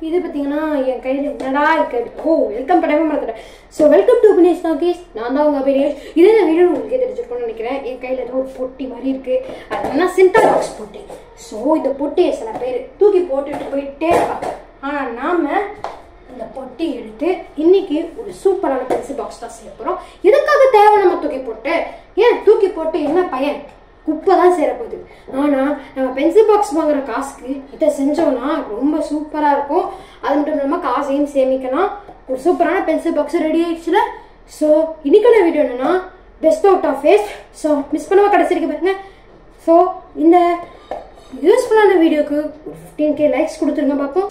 இது பார்த்தீங்கன்னா என் கையில் என்னடா இருக்கு ஓ வெல்கம் பண்ணவே மாட்டேன் so welcome to Binesh Nagesh நான் தான் உங்கள் பினேஷ் இதே இந்த வீடியோ உங்களுக்கு தெரிஞ்சிருக்கும்னு நினைக்கிறேன் என் கையில் ஏதோ ஒரு பொட்டி மாதிரி இருக்கு அது என்ன சிண்டர் பாக்ஸ் பொட்டி ஸோ இந்த பொட்டியை சில பேர் தூக்கி போட்டுட்டு போயிட்டே இருப்பாங்க ஆனால் நாம இந்த பொட்டி எடுத்து இன்னைக்கு ஒரு சூப்பரான பென்சில் பாக்ஸ் தான் செய்ய போகிறோம் எதுக்காக தேவை நம்ம தூக்கி போட்டு ஏன் தூக்கி போட்டு என்ன பயன் குப்பை தான் சேரப்போகுது ஆனால் நம்ம பென்சில் பாக்ஸ் வாங்குற காசுக்கு இதை செஞ்சோம்னா ரொம்ப சூப்பராக இருக்கும் அது மட்டும் இல்லாமல் காசையும் சேமிக்கலாம் ஒரு சூப்பரான பென்சில் பாக்ஸ் ரெடி ஆயிடுச்சுல ஸோ இன்னைக்கான வீடியோ என்னன்னா best out of waste so miss பண்ணாம கடைசி வரைக்கும் பாருங்க ஸோ இந்த யூஸ்ஃபுல்லான வீடியோக்கு ஒரு ஃபிஃப்டீன் கே லைக்ஸ் கொடுத்துருங்க பார்ப்போம்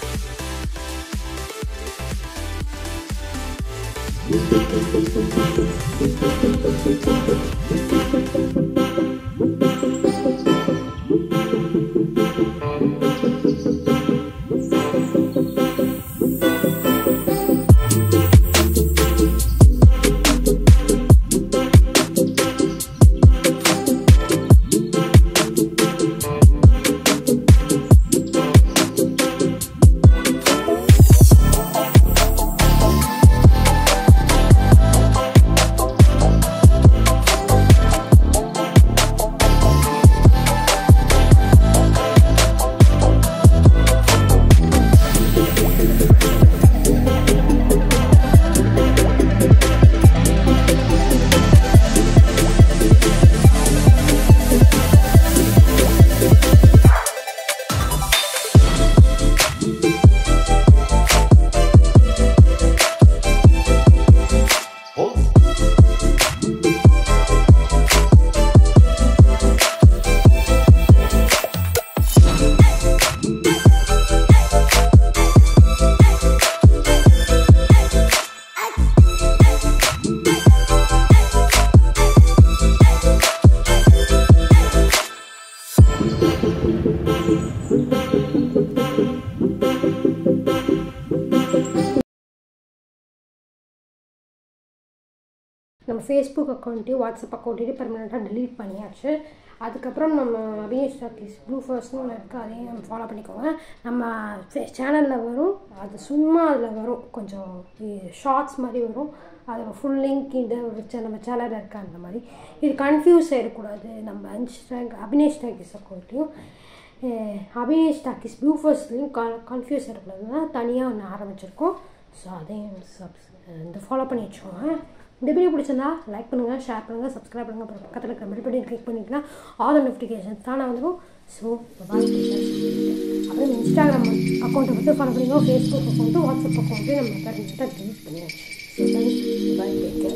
நம்ம ஃபேஸ்புக் அக்கௌண்ட்டையும் வாட்ஸ்அப் அக்கௌண்ட்டையும் பெர்மனெண்ட்டாக delete பண்ணியாச்சு அதுக்கப்புறம் நம்ம அபினேஷ் டாக்கிஸ் ப்ளூ ஃபர்ஸ்ட்னு ஒன்று இருக்குது அதையும் நம்ம ஃபாலோ பண்ணிக்கோங்க நம்ம சேனலில் வரும் அது சும்மா அதில் வரும் கொஞ்சம் ஷார்ட்ஸ் மாதிரி வரும் அதில் ஃபுல் லிங்க் இந்த வச்ச நம்ம சேனலில் இருக்க அந்த மாதிரி இது கன்ஃபியூஸ் ஆகிடக்கூடாது நம்ம இன்ஸ்டாக் அபினேஷ் டாக்கிஸ் அக்கௌண்ட்டையும் அபினேஷ் டாக்கிஸ் ப்ளூ ஃபர்ஸ்ட்லையும் கன்ஃபியூஸ் ஆகிடக்கூடாதுன்னா தனியாக ஒன்று ஆரம்பிச்சிருக்கோம் ஸோ அதையும் சப்ஸ் இந்த ஃபாலோ பண்ணி வச்சுக்கோங்க இந்த வீடியோ பிடிச்சிருந்தா லைக் பண்ணுங்கள் ஷேர் பண்ணுங்கள் சப்ஸ்கிரைப் பண்ணுங்கள் அப்புறம் பக்கத்தில் இருக்கிற பெல் பட்டன் கிளிக் பண்ணிக்கலாம் ஆல் நோட்டிஃபிகேஷன்ஸ் தானே வந்துடும் ஸோ பாய் அப்புறம் இன்ஸ்டாகிராம் அக்கௌண்ட்டை வந்து ஃபாலோ பண்ணிக்கோ ஃபேஸ்புக் அக்கௌண்ட்டு வாட்ஸ்அப் அக்கௌண்ட்டு நம்ம கரெக்டாக டெலிட் பண்ணியாச்சு ஸோ பாய்